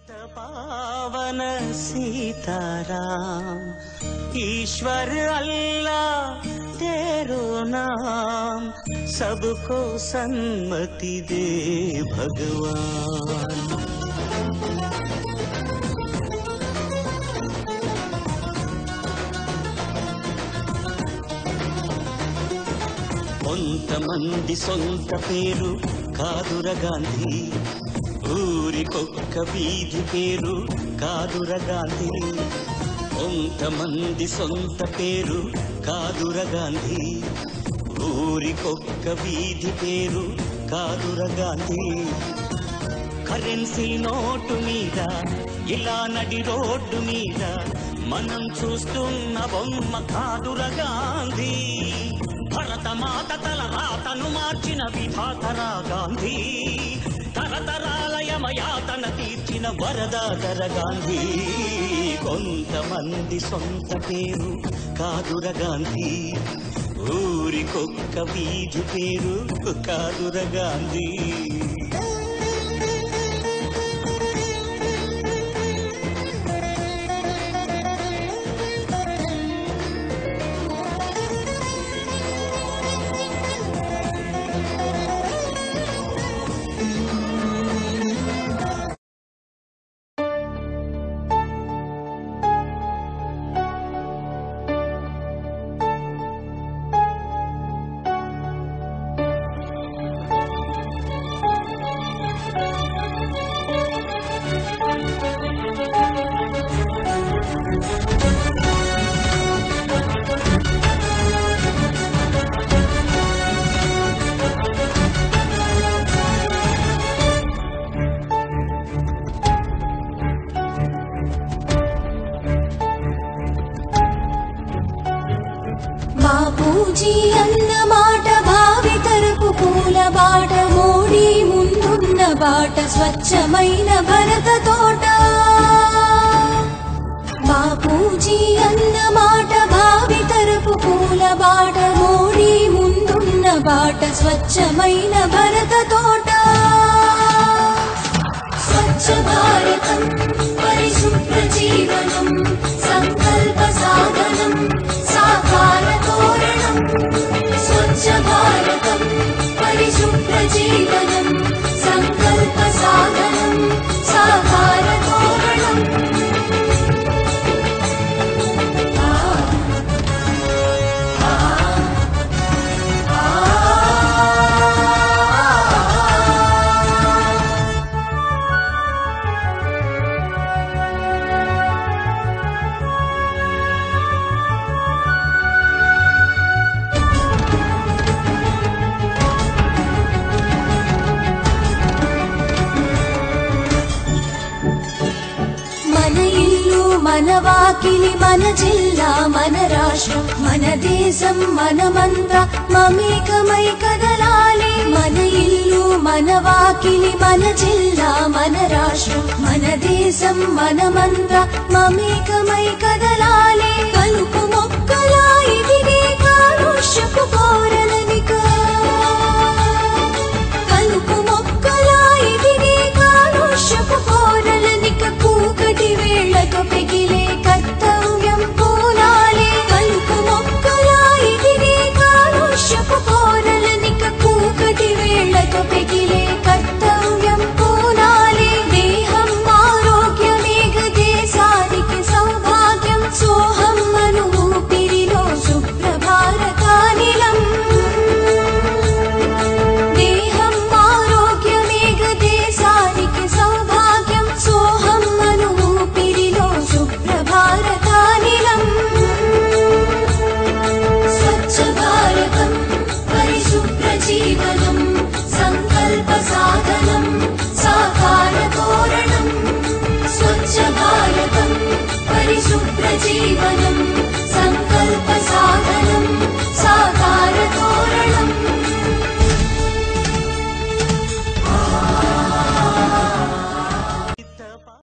पावन सीताराम ईश्वर अल्लाह तेरो नाम सबको सन्मति दे भगवान కొంతమంది సొంత పేరు కాదుర గాంధీ ఊరికొక్క వీధి పేరు కాదుర గాంధీ కొంతమంది సొంత పేరు కాదుర గాంధీ ఊరికొక్క వీధి పేరు కాదుర గాంధీ కరెన్సీ నోటు మీద ఇలా నడి రోడ్డు మీద మనం చూస్తున్న బొమ్మ కాదుర గాంధీ భరతమాత తల రాతను మార్చిన విధాతరా గాంధీ తరతరాల యమయాతన తీర్చిన వరదాతర గాంధీ కొంతమంది సొంత పేరు కాదుర గాంధీ ఊరికొక్క వీధి పేరు కాదుర గాంధీ బాపూజీ అన్న మాట భావి తరపు పూల బాట మోడీ ముందున్న బాట స్వచ్ఛమైన భరత తోట బాపూజీ అన్న మాట భావి తరపు పూల బాట మోడీ ముందున్న బాట స్వచ్ఛమైన భరత తోట స్వచ్ఛ భారతం పరిశుభ్ర జీవనం సంకల్ప సాధనం సాకార తోరణం స్వచ్ఛ భారతం పరిశుభ్ర జీవనం సంకల్ప సాధనం సాకార తోరణం మన ఇల్లు మన వాకిలి మన జిల్లా మన రాష్ట్రం మన దేశం మనమంతా మమేకమై కదలాలి మన ఇల్లు మన వాకిలి మన జిల్లా మన రాష్ట్రం మన దేశం మనమంతా మమేకమై కదలాలి కలుపు మొక్కలా ఎదిగే కాలుష్యపు కోర